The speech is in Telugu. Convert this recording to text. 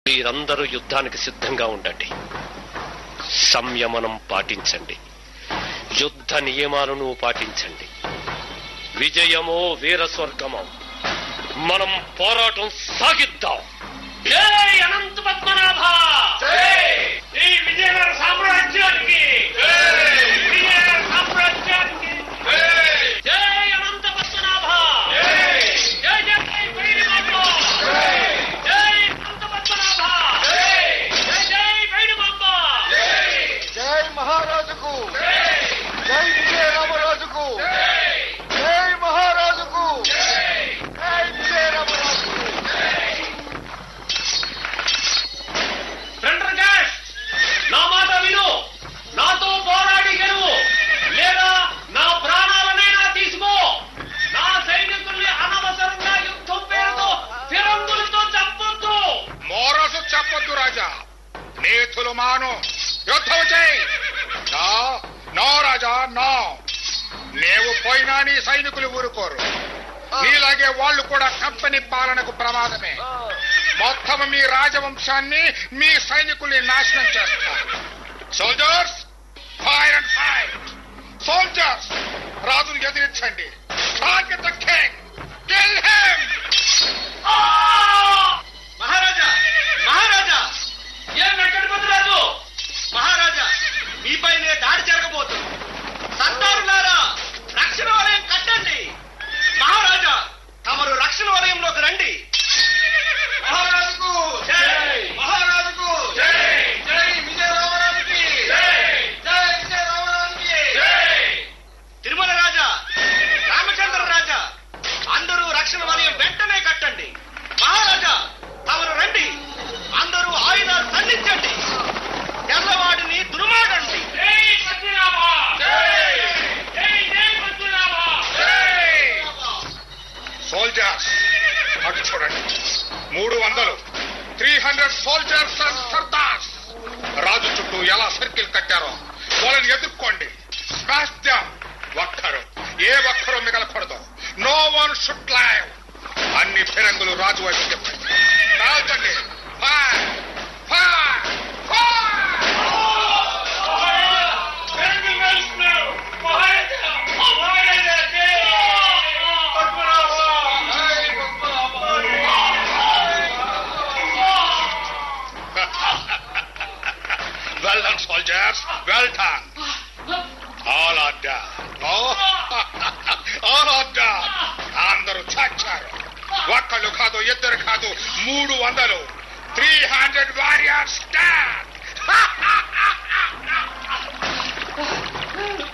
మీరందరూ యుద్ధానికి సిద్ధంగా ఉండండి సంయమనం పాటించండి యుద్ధ నియమాలను పాటించండి విజయమో వీర స్వర్గమో మనం పోరాటం సాగిద్దాం జై అనంత పద్మనాభ ఈ విజయనగర సామ్రాజ్యానికి విజయనగర సామ్రాజ్యానికి జై అనంత పద్మనాభ జై జై భైరవాంబ జై అనంత పద్మనాభ జై జై భైరవాంబ జై మహారాజుకు జై విజయ రామరాజుకు జై మహారాజుకు జై విజయ రామరాజుకు ప్రెండర్గాష్ నా మాట విను నాతో పోరాడి గెలువు లేదా నా ప్రాణాలనైనా తీసుకో నా సైనికుల్ని అనవసరంగా యుద్ధం పేరుతో ఫిరంగులతో చంపొద్దు మోరసు చెప్పొద్దు రాజా నేతులు మాను యుద్ధం చేయి నా నో రాజా నో నీవు పోయినా నీ సైనికులు ఊరుకోరు నీలాగే వాళ్ళు కూడా కంపెనీ పాలనకు ప్రమాదమే మొత్తం మీ రాజవంశాన్ని మీ సైనికుల్ని నాశనం చేస్తారు soldiers fire and fire soldiers రాజును ఎదిరించండి target the king kill him మహారాజా మహారాజా ఏం వెంకటపతి రాజు మహారాజా మీపైనే దాడి జరగబోతుంది సర్దారులారా రక్షణ వలయం కట్టండి మహారాజా తమరు రక్షణ వలయంలోకి రండి మహారాజుకు జై! మహారాజుకు జై! జై విజయ రామరాజుకి జై! జై విజయ రామరాజుకి జై! తిరుమల రాజా రామచంద్ర రాజా అందరూ రక్షణ వలయం వెంటనే కట్టండి మహారాజా తమరు రండి అందరూ ఆయుధాలు సంధించండి తెల్లవాడిని దుర్మాడండి జై పద్మనాభ జై జై జై పద్మనాభ సోల్జర్స్ అటు చూడండి మూడు వందలు three hundred soldiers and sardars రాజు చుట్టూ ఎలా సర్కిల్ కట్టారో వాళ్ళని ఎదుర్కోండి స్మాష్ డామ్ ఒక్కరు ఏ ఒక్కరూ మిగలకూడదు నో వన్ షుడ్ లైవ్ అన్ని ఫిరంగులు రాజు వైపు చెప్పండి కాల్చండి fire fire fire Well done, soldiers. Well done. All are done. Oh, all are done. అందరూ చచ్చారు ఒక్కళ్ళు కాదు ఇద్దరు కాదు మూడు వందలు త్రీ హండ్రెడ్ వారియర్స్ స్టాండ్